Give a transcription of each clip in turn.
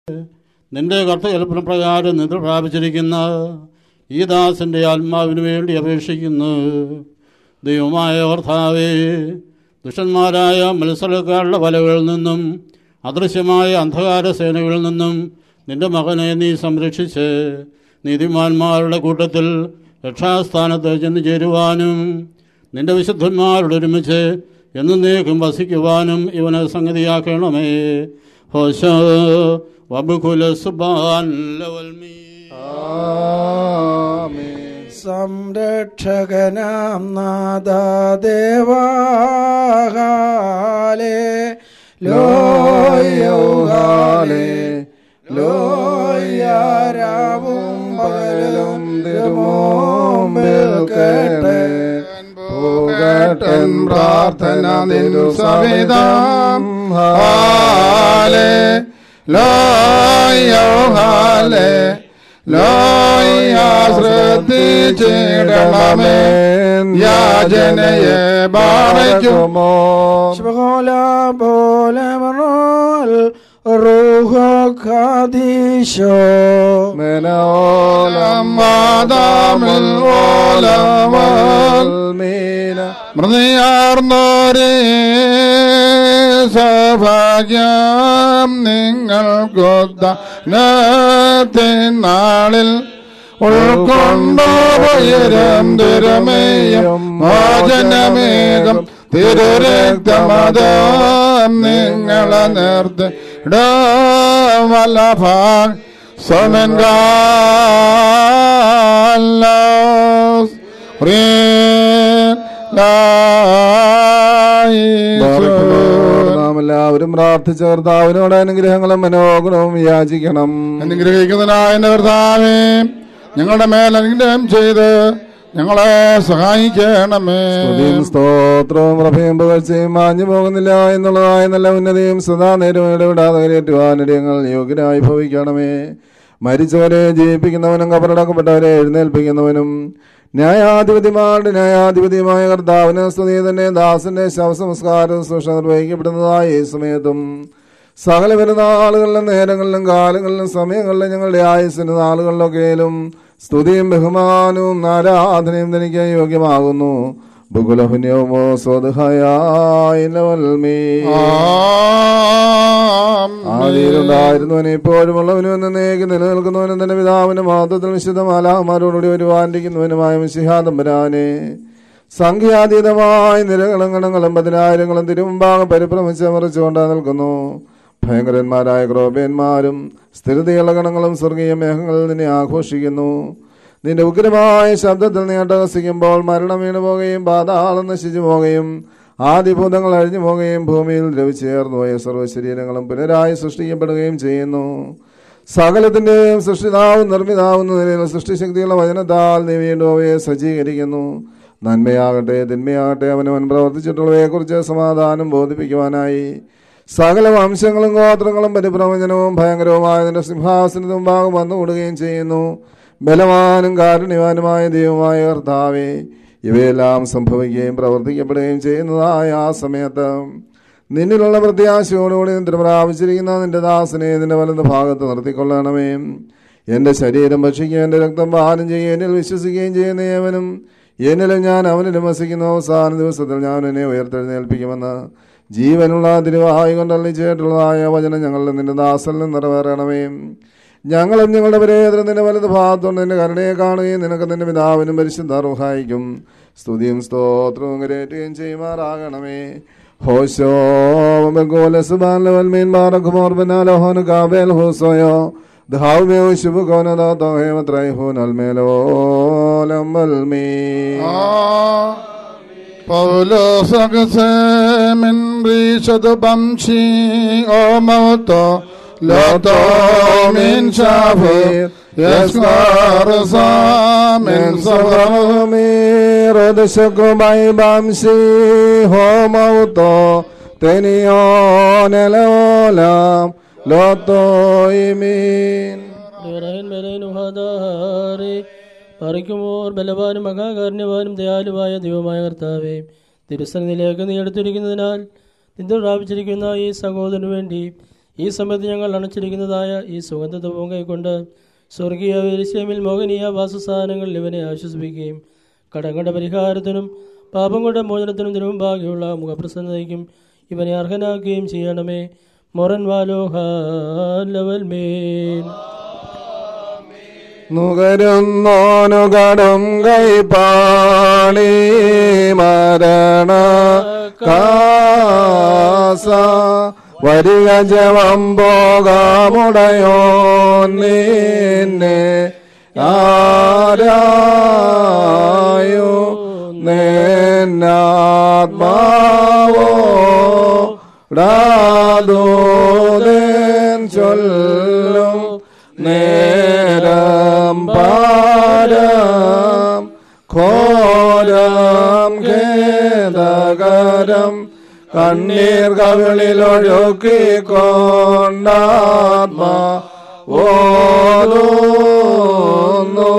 നിന്റെ കർത്തകൽപ്പന പ്രകാരം നിദ്ര പ്രാപിച്ചിരിക്കുന്ന ഈ ദാസന്റെ ആത്മാവിന് വേണ്ടി അപേക്ഷിക്കുന്നു ദൈവമായ ഓർത്താവേ ദുഷ്ടന്മാരായ മത്സരക്കാരുടെ വലകളിൽ നിന്നും അദൃശ്യമായ അന്ധകാര സേനകളിൽ നിന്നും നിന്റെ മകനെ നീ സംരക്ഷിച്ച് നീതിമാന്മാരുടെ കൂട്ടത്തിൽ രക്ഷാസ്ഥാനത്ത് ചെന്ന് ചേരുവാനും നിന്റെ വിശുദ്ധന്മാരോട് ഒരുമിച്ച് എന്നേക്കും വസിക്കുവാനും ഇവനെ സംഗതിയാക്കണമേ ഹോശോ വബുകുല സുബാൻ ലവൽമീ സംരക്ഷകനാം നാദാദേവാഹാലേ ലോയോഹാലേ ലോയാരാവും പകലും തിരുമോമ്പിൽ കേട്ട് പോകട്ടൻ പ്രാർത്ഥന നിന്നു സവിതാം ഹാലേ ലോയോ ഹാലേ ലോയ ശ്രദ്ധിച്ചിടണമേ യാചനയെ ബാധിക്കുമോ ശുഭകോല പോലെ മനോൽ റൂഹോ ഖാദീശോ മനോലം വാദാമിൽ ഓലമൽ മീന മൃതിയാർന്നോരേ സൗഭാഗ്യം നിങ്ങൾക്കൊത്ത നാളിൽ ഉൾക്കൊണ്ടോയരം തിരമേയം മോചനമേകം തിരുരക്തമതം നിങ്ങളെ നിർത്തി വല്ലഭാൻ സമൻ നാം എല്ലാവരും പ്രാർത്ഥിച്ച കർത്താവിനോട് അനുഗ്രഹങ്ങളും മനോഗുണവും യാചിക്കണം അനുഗ്രഹിക്കുന്നതിനായ എന്റെ കർത്താവേ ഞങ്ങളുടെ മേൽ അനുഗ്രഹം ചെയ്ത് ഞങ്ങളെ സഹായിക്കണമേ സ്തുതിയും സ്തോത്രവും പ്രഭയും പുകഴ്ചയും മാഞ്ഞു പോകുന്നില്ല എന്നുള്ളതായ നല്ല ഉന്നതിയും സദാ നേരവും ഇടപെടാതെ കരയേറ്റുവാനിടെ ഞങ്ങൾ യോഗ്യരായി ഭവിക്കണമേ മരിച്ചവരെ ജീവിപ്പിക്കുന്നവനും കബറടക്കപ്പെട്ടവരെ എഴുന്നേൽപ്പിക്കുന്നവനും ന്യായാധിപതിമാരുടെ ന്യായാധിപതിയുമായ കർത്താവിന് സ്തുതി തന്നെ ദാസന്റെ ശവസംസ്കാരം സൂക്ഷ നിർവഹിക്കപ്പെടുന്നതായ ഈ സമയത്തും സകല പെരുന്നാളുകളിലും നേരങ്ങളിലും കാലങ്ങളിലും സമയങ്ങളിലും ഞങ്ങളുടെ ആയുസിന്റെ നാളുകളിലൊക്കെയും സ്തുതിയും ബഹുമാനവും ആരാധനയും തനിക്ക് യോഗ്യമാകുന്നു ബുകുലഹുന്യവുമോ സ്വതഹയാൽമീ ആദിയിലുണ്ടായിരുന്നവനും ഇപ്പോഴുമുള്ളവനും എന്നേക്ക് നിലനിൽക്കുന്നവനും തന്റെ പിതാവിന്റെ മഹത്വത്തിൽ വിശുദ്ധ മാലാഹമാരോടുകൂടി ഒരുവാണ്ടിക്കുന്നവനുമായ മിശിഹാദംബരാനെ സംഖ്യാതീതമായ നിരകളും ഗണങ്ങളും പതിനായിരങ്ങളും തിരുമുമ്പാകെ പരിഭ്രമിച്ച് മറിച്ചുകൊണ്ട് നിൽക്കുന്നു ഭയങ്കരന്മാരായ ക്രോപേന്മാരും സ്ഥിരതയുള്ള ഗണങ്ങളും സ്വർഗീയ മേഘങ്ങളിൽ നിന്നെ ആഘോഷിക്കുന്നു നിന്റെ ഉഗ്രമായ ശബ്ദത്തിൽ നീ അട്ടഹസിക്കുമ്പോൾ മരണം വീണു പോകുകയും പാതാളം നശിച്ചു പോകുകയും ആദിഭൂതങ്ങൾ അഴിഞ്ഞു പോകുകയും ഭൂമിയിൽ ദ്രവിച്ചേർന്നു പോയ സർവ്വശരീരങ്ങളും പുനരായി സൃഷ്ടിക്കപ്പെടുകയും ചെയ്യുന്നു സകലത്തിന്റെയും സൃഷ്ടിതാവും നിർമ്മിതാവുന്ന നിലയിൽ സൃഷ്ടിശക്തിയുള്ള വചനത്താൽ നീ വീണ്ടും അവയെ സജ്ജീകരിക്കുന്നു നന്മയാകട്ടെ തിന്മയാകട്ടെ അവനവൻ പ്രവർത്തിച്ചിട്ടുള്ളവയെക്കുറിച്ച് സമാധാനം ബോധിപ്പിക്കുവാനായി സകല വംശങ്ങളും ഗോത്രങ്ങളും പരിപ്രവചനവും ഭയങ്കരവുമായ നിന്റെ സിംഹാസനത്തിന് മുമ്പാകെ വന്നുകൂടുകയും ചെയ്യുന്നു ബലവാനും കാരുണ്യവാനുമായ ദൈവമായ കർത്താവേ ഇവയെല്ലാം സംഭവിക്കുകയും പ്രവർത്തിക്കപ്പെടുകയും ചെയ്യുന്നതായ ആ സമയത്ത് നിന്നിലുള്ള പ്രത്യാശയോടുകൂടി നിദ്ര പ്രാപിച്ചിരിക്കുന്ന നിന്റെ ദാസനെ നിന്റെ വലത് ഭാഗത്ത് നിർത്തിക്കൊള്ളണമേ എന്റെ ശരീരം ഭക്ഷിക്കുകയും എന്റെ രക്തം പാനം ചെയ്യുകയും എന്നിൽ വിശ്വസിക്കുകയും ചെയ്യുന്ന ഏവനും എന്നിലും ഞാൻ അവനിലും വസിക്കുന്ന അവസാന ദിവസത്തിൽ ഞാൻ എന്നെ ഉയർത്തെഴുന്നേൽപ്പിക്കുമെന്ന് ജീവനുള്ള തിരുവായി കൊണ്ടള്ളിച്ചിട്ടുള്ളതായ വചനം ഞങ്ങളുടെ നിന്റെ ദാസനിൽ നിന്ന് നിറവേറണമേ ഞങ്ങളും ഞങ്ങളുടെ പരേതരം നിന്റെ വലത് ഭാഗത്തുകൊണ്ട് നിന്റെ കരുണയെ കാണുകയും നിനക്ക് നിന്റെ പിതാവിനും പരിശുദ്ധ അർഹായിക്കും സ്തുതിയും സ്തോത്രവും കരേറ്റുകയും ചെയ്യുമാറാകണമേ ഹോശോ സുബാൻ ബാറക്കുമോർ ബനാലോഹോന് കാബേൽ ഹോസോയോ ധാവ്യോ ശുഭകോനദാ തോഹേമത്രൈഹോൻ അൽമേലോലംബൽമീ പൗലോസകസേമിൻ റീശത് ബംശി ഓ മൗത്തോ ലോത്തോ മിൻ ഷാഫിർ യസ്കാറസാമിൻ റോദശകുമായി ബാംസി ഹോമൗത്തോ തെനിയോനലോലാം ലോത്തോയിമീൻ ഇബ്രാഹിം ബലൈനും ഹദാറി പറിക്കുമോർ ബലവാനും മഹാകാരുണ്യവാനും ദയാലുവായ ദൈവമായ കർത്താവേ തിരുസന്നിധിയിലേക്ക് നീ എടുത്തിരിക്കുന്നതിനാൽ നിന്റെ പ്രാപിച്ചിരിക്കുന്ന ഈ സഹോദരന് വേണ്ടി ഈ സമയത്ത് ഞങ്ങൾ അണച്ചിരിക്കുന്നതായ ഈ സുഗന്ധത്വവും കൈക്കൊണ്ട് സ്വർഗീയ വിരിശ്യമിൽ മോഹനീയ വാസസ്ഥാനങ്ങളിൽ ഇവനെ ആശ്വസിപ്പിക്കുകയും കടങ്ങളുടെ പരിഹാരത്തിനും പാപം കൊണ്ട് മോചനത്തിനും തിരുമുമ്പാകെയുള്ള മുഖപ്രസന്നതയ്ക്കും ഇവനെ അർഹനാക്കുകയും ചെയ്യണമേ മൊറൻ വാലോഹലവൽ മേൻ നുകരുന്നോനു കടും കൈപ്പാളി മരണ കാസ വരിക ജവം പോകാമുടയോ നിന്നെ ആരായോ നേന്നാത്മാവോ ടാദോദൻ ചൊല്ലും നേരം പാരം ഘോരം ഖേദകരം കണ്ണീർ കവിളിലൊഴുക്കിക്കൊണ്ടാത്മാ ഓതുന്നു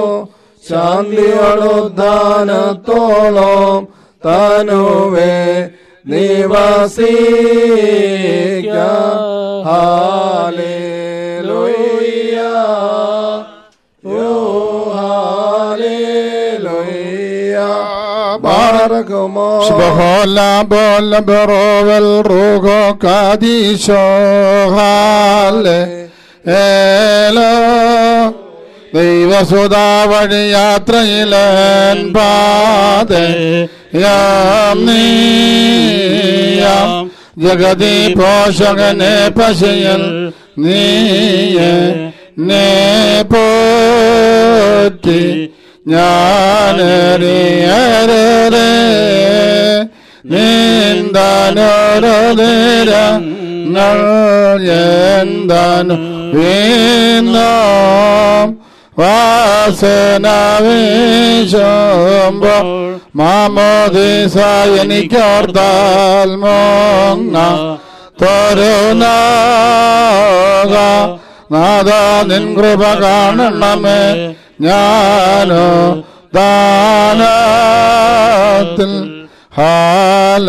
ശാന്തിയോടുദ്ധാനത്തോളം തനുവേ നിവസിക്ക ഹാലേലൂയ യോ ഹാലേലൂയ ബാറകുമോ Shbahola bola berovel rugo kadisho hale elo ദൈവസുതാ വഴി യാത്രയിലൻ പാതെ യാം നീയാം ജഗതി പോഷകനെ പശയൽ നീയെ നേ പോറ്റി ഞാനറിയരേ നീന്താനോരോ എന്താനു വീന്നോം വാസന വീശുമ്പോൾ മാമോദിസ എനിക്കോർത്താൽ മോങ്ങ തോരുനാക നാദ നിൻ കൃപ കാണണമേ ഞാനോ ദാനത്തിൽ ഹാല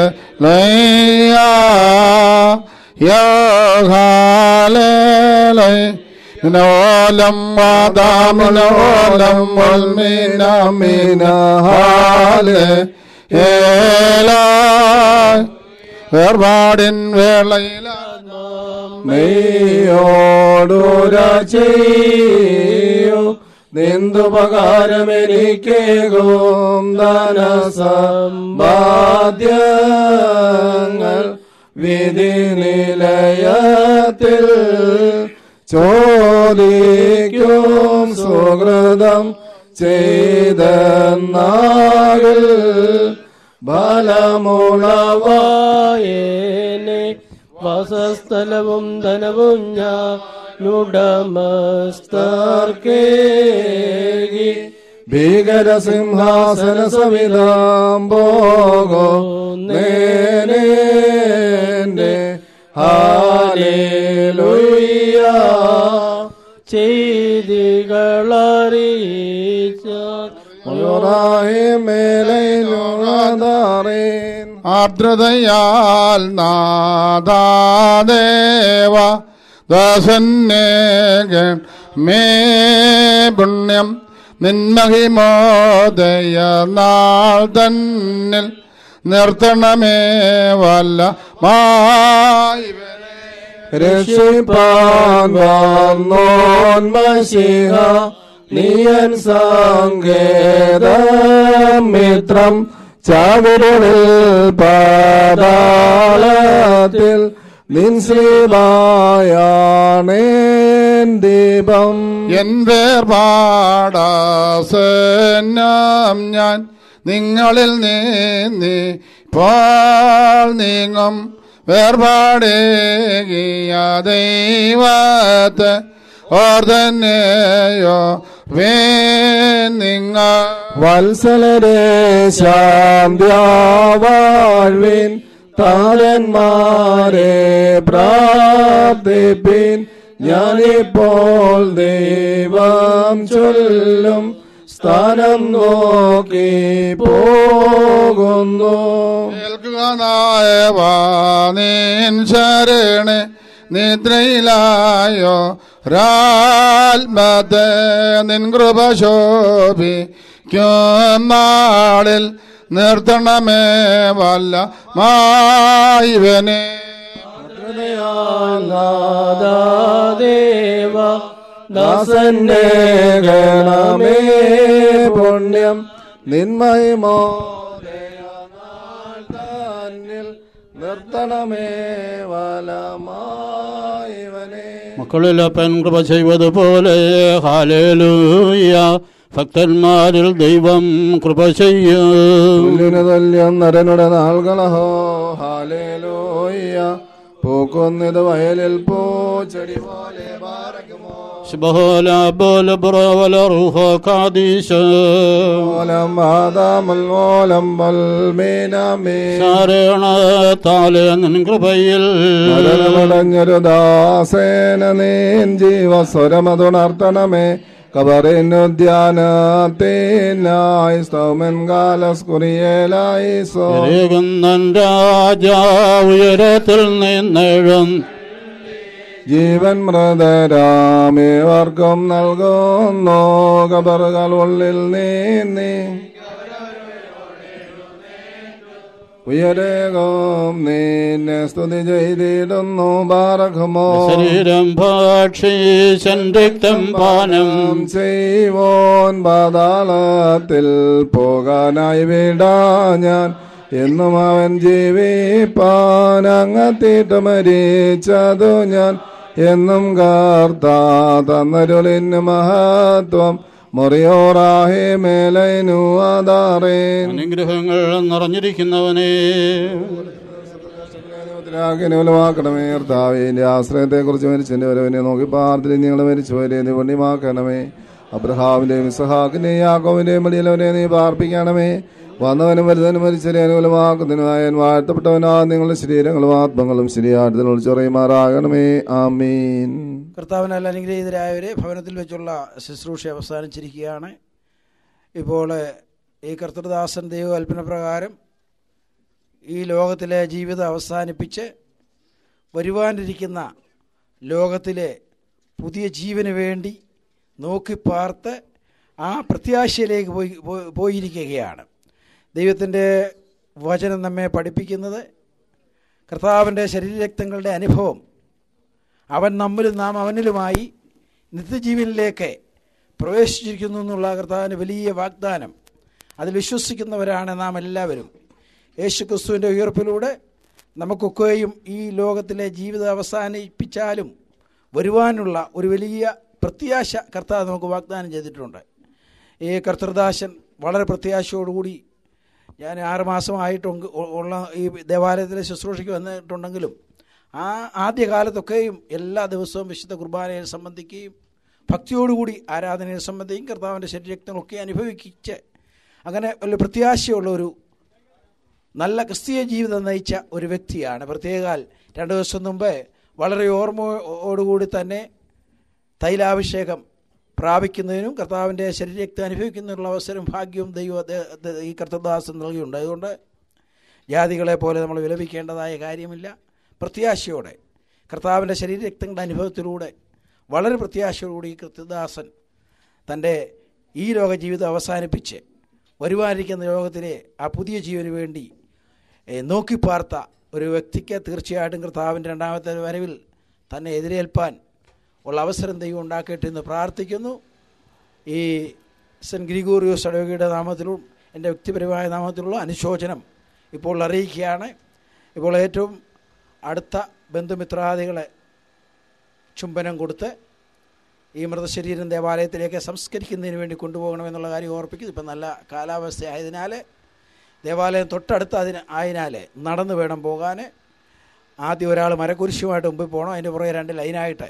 യോ ഹാലേ മിനോലം വാദാമിനോലം മിന ഹാലേ ഏലായ് വേർപാടിൻ വേളയിലാ നീയോടുര ചെയ്യൂ നിന്ദുപകാരമെനിക്കേകും ധനസമ്പാദ്യങ്ങൾ വിധി നിലയത്തിൽ ചോദിക്കും സുഹൃതം ചെയ്തെന്നാകിൽ ബലമുളവാ വായേനെ വാസസ്ഥലവും ധനവും ഞാൻ ഉടമസ്ഥർക്കേകി ഭീകര സിംഹാസന സവിതാം പോകോ നേനേന്റെ ഹാലേലൂയ ചെയ്തികളറിയിച്ച യോറാഹേ മേലൈനുറാദാറേൻ ആർദ്രതയാൽ നാദാദേവ ദാസന്നേകൻ മേ പുണ്യം നിന്മഹിമോദയ നാൾ തന്നിൽ നിർത്തണമേ വല്ല മായിവനെ രക്ഷിപ്പാൻ വന്നോൻ മഷിഹ നീയൻ സങ്കേതമിത്രം ചവിരുളിൽ പാതാളത്തിൽ നിൻസീവായാണേൻ ദീപം എൻ വേർപാടാസന്നം ഞാൻ നിങ്ങളിൽ നീന്നി പാൽ നീങ്ങും വേർപാടേകിയ ദൈവത്തെ ഓർ തന്നെയോ വേ നിങ്ങൾ വത്സലരെ ശാന്തിയാവാഴ്വിൻ താരന്മാരെ പ്രാർത്ഥിപ്പിൻ ഞാനിപ്പോൾ ദൈവം ചൊല്ലും സ്ഥാനം നോക്കി പോകുന്നു കേൾക്കുക നായവാനീൻ ശരണേ നിദ്രയിലായോ രാത്മത്തെ നിൻ കൃപ ശോഭിക്കും നാളിൽ നിർത്തണമേ വല്ല മായിവനെ ദേവ ദാസന്റെ ഗണമേ പുണ്യം നിന്മയമോ തന്നിൽ നിർത്തണമേ വലമായവനെ മക്കളിൽ അപ്പൻ കൃപ ചെയ്വതുപോലെ ഹാലേലൂയ ഭക്തന്മാരിൽ ദൈവം കൃപ ചെയ്യും തുല്യന് തുല്യം നരനുടെ നാൾകളഹോ ഹാലേലൂയ പൂക്കൊന്നിത് വയലിൽ പൂച്ചെടി പോലെ പാരക്കുമോ ശുഭഹോല ബോല ബുറവല റുഹോ കാദീശ ഓലം ആദാമൽ ഓലം വൽമീനമേ ശാരേണ താലെ നിൻ കൃപയിൽ മരണമടഞ്ഞൊരു ദാസേന നീൻ ജീവസ്വരമതുണർത്തണമേ കബറിനുദ്യാനത്തിനായി സ്തൗമൻ കാലസ്കുറിയേലായി സോ രേകുന്നൻ രാജാ ഉയരത്തിൽ നിന്നെഴും ജീവൻ മൃതരാമേവർക്കും നൽകുന്നു കബറുകൾ ഉള്ളിൽ നീന്നി ഉയരേകം നിന്നെ സ്തുതി ചെയ്തിടുന്നു പാറഖമോ ശരീരം ഭക്ഷിശൻ രക്തം പാനം ചെയ്വോൻ പാതാളത്തിൽ പോകാനായി വിടാ ഞാൻ എന്നും അവൻ ജീവിപ്പാൻ അങ്ങത്തിട്ട് മരിച്ചതു ഞാൻ എന്നും കാർത്താ തന്നരുളിന് മഹത്വം മുറിയോറാഹേ മേലൈനു ആധാറേൻ അനുഗ്രഹങ്ങൾ നിറഞ്ഞിരിക്കുന്നവനെ ാക്കണമേ കർത്താവിന്റെ ആശ്രയത്തെ കുറിച്ച് മരിച്ചെന്റെ വരവിനെ നോക്കി പാർത്തിൽ നിങ്ങൾ മരിച്ചുവരെ നീ പുണ്യമാക്കണമേ അബ്രഹാമിന്റെയും ഇസഹാക്കിന്റെയും യാക്കോവിന്റെയും മടിയിലവരെ നീ പാർപ്പിക്കണമേ വന്നവനും വരുന്നവനും മരിച്ചവരെ അനുകൂലമാക്കുന്നതിനായ വാഴ്ത്തപ്പെട്ടവനാ നിങ്ങളുടെ ശരീരങ്ങളും ആത്മങ്ങളും ശരിയായിട്ട് വിളിച്ചുറയുമാറാകണമേ ആമീൻ കർത്താവിനാൽ അനുഗ്രഹീതരായവരെ ഭവനത്തിൽ വെച്ചുള്ള ശുശ്രൂഷ അവസാനിച്ചിരിക്കുകയാണ് ഇപ്പോൾ ഈ കർത്തൃദാസൻ ദൈവകൽപ്പന പ്രകാരം ഈ ലോകത്തിലെ ജീവിതം അവസാനിപ്പിച്ച് വരുവാനിരിക്കുന്ന ലോകത്തിലെ പുതിയ ജീവന് വേണ്ടി നോക്കിപ്പാർത്ത് ആ പ്രത്യാശയിലേക്ക് പോയി പോയി- പോയിരിക്കുകയാണ് ദൈവത്തിൻ്റെ വചനം നമ്മെ പഠിപ്പിക്കുന്നത് കർത്താവിൻ്റെ ശരീരരക്തങ്ങളുടെ അനുഭവം അവൻ നമ്മിലും നാം അവനിലുമായി നിത്യജീവനിലേക്ക് പ്രവേശിച്ചിരിക്കുന്നു എന്നുള്ള കർത്താവിൻ്റെ വലിയ വാഗ്ദാനം അതിൽ വിശ്വസിക്കുന്നവരാണ് നാം എല്ലാവരും യേശു ക്രിസ്തുവിൻ്റെ ഉയർപ്പിലൂടെ നമുക്കൊക്കെയും ഈ ലോകത്തിലെ ജീവിതം അവസാനിപ്പിച്ചാലും വരുവാനുള്ള ഒരു വലിയ പ്രത്യാശ കർത്താവ് നമുക്ക് വാഗ്ദാനം ചെയ്തിട്ടുണ്ട് ഈ കർത്തൃദാസൻ വളരെ പ്രത്യാശയോടുകൂടി ഞാൻ ആറുമാസമായിട്ട് ഉള്ള ഈ ദേവാലയത്തിലെ ശുശ്രൂഷയ്ക്ക് വന്നിട്ടുണ്ടെങ്കിലും ആ ആദ്യകാലത്തൊക്കെയും എല്ലാ ദിവസവും വിശുദ്ധ കുർബാനയിൽ സംബന്ധിക്കുകയും ഭക്തിയോടുകൂടി ആരാധനയിൽ സംബന്ധിക്കും കർത്താവിൻ്റെ ശരീരക്തങ്ങളൊക്കെ അനുഭവിച്ച് അങ്ങനെ വലിയ പ്രത്യാശയുള്ള ഒരു നല്ല ക്രിസ്തീയ ജീവിതം നയിച്ച ഒരു വ്യക്തിയാണ് പ്രത്യേകാൽ രണ്ട് ദിവസം മുമ്പ് വളരെ ഓർമ്മയോടുകൂടി തന്നെ തൈലാഭിഷേകം പ്രാപിക്കുന്നതിനും കർത്താവിൻ്റെ ശരീരത്തെ അനുഭവിക്കുന്നതിനുള്ള അവസരം ഭാഗ്യവും ദൈവം ദേ- ദേ- ഈ കർത്തദാസൻ നൽകിയിട്ടുണ്ട് അതുകൊണ്ട് ജാതികളെ പോലെ നമ്മൾ വിലപിക്കേണ്ടതായ കാര്യമില്ല പ്രത്യാശയോടെ കർത്താവിൻ്റെ ശരീരരക്തങ്ങളുടെ അനുഭവത്തിലൂടെ വളരെ പ്രത്യാശയോടുകൂടി ഈ കൃത്യദാസൻ തൻ്റെ ഈ ലോക ജീവിതം അവസാനിപ്പിച്ച് വരുവാനിരിക്കുന്ന ലോകത്തിലെ ആ പുതിയ ജീവന് വേണ്ടി ഏ, നോക്കിപ്പാർത്ത ഒരു വ്യക്തിക്ക് തീർച്ചയായിട്ടും കർത്താവിൻ്റെ രണ്ടാമത്തെ വരവിൽ തന്നെ എതിരേൽപ്പാൻ ഉള്ള അവസരം ദൈവം ഉണ്ടാക്കട്ടെ എന്ന് പ്രാർത്ഥിക്കുന്നു ഈ സെൻറ്റ് ഗ്രിഗോറിയോസ് അടോഗിയുടെ നാമത്തിലും എൻ്റെ വ്യക്തിപരമായ നാമത്തിലുള്ള അനുശോചനം ഇപ്പോൾ അറിയിക്കുകയാണ് ഇപ്പോൾ ഏറ്റവും അടുത്ത ബന്ധുമിത്രാദികളെ ചുംബനം കൊടുത്ത് ഈ മൃതശരീരം ദേവാലയത്തിലേക്ക് സംസ്കരിക്കുന്നതിന് വേണ്ടി കൊണ്ടുപോകണമെന്നുള്ള കാര്യം ഓർപ്പിക്കുന്നു ഇപ്പം നല്ല കാലാവസ്ഥ ആയതിനാൽ ദേവാലയം തൊട്ടടുത്ത് അതിന് ആയതിനാൽ നടന്നു വേണം പോകാൻ ആദ്യം ഒരാൾ മരക്കുരിശുമായിട്ട് മുമ്പിൽ പോകണം അതിൻ്റെ പുറകെ രണ്ട് ലൈനായിട്ട്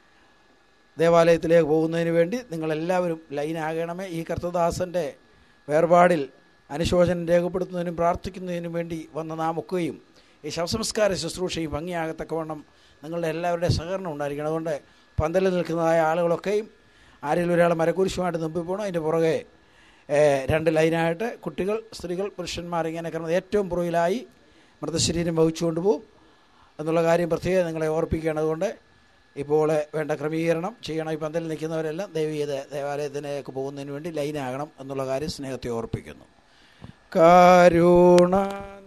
ദേവാലയത്തിലേക്ക് പോകുന്നതിന് വേണ്ടി നിങ്ങളെല്ലാവരും ലൈനാകണമേ ഈ കർത്തദാസൻ്റെ വേർപാടിൽ അനുശോചനം രേഖപ്പെടുത്തുന്നതിനും പ്രാർത്ഥിക്കുന്നതിനും വേണ്ടി വന്ന നാം ഒക്കെയും ഈ ശവസംസ്കാര ശുശ്രൂഷയും ഭംഗിയാകത്തക്കവണ്ണം നിങ്ങളുടെ എല്ലാവരുടെ സഹകരണം ഉണ്ടായിരിക്കണം അതുകൊണ്ട് പന്തലിൽ നിൽക്കുന്നതായ ആളുകളൊക്കെയും ആരെങ്കിലും ഒരാൾ മരക്കുരിശുമായിട്ട് മുമ്പിൽ പോകണം അതിൻ്റെ പുറകെ ഏഹ്, രണ്ട് ലൈനായിട്ട് കുട്ടികൾ സ്ത്രീകൾ പുരുഷന്മാർ ഇങ്ങനെ കിടന്നത് ഏറ്റവും പുറകിലായി മൃതശരീരം വഹിച്ചുകൊണ്ട് പോകും എന്നുള്ള കാര്യം പ്രത്യേകം നിങ്ങളെ ഓർപ്പിക്കുകയാണ് അതുകൊണ്ട് ഇപ്പോൾ വേണ്ട ക്രമീകരണം ചെയ്യണം ഈ പന്തലിൽ നിൽക്കുന്നവരെല്ലാം ദയവ് ചെയ്ത് ദേവാലയത്തിലേക്ക് പോകുന്നതിന് വേണ്ടി ലൈനാകണം എന്നുള്ള കാര്യം സ്നേഹത്തെ ഓർപ്പിക്കുന്നു കരുണ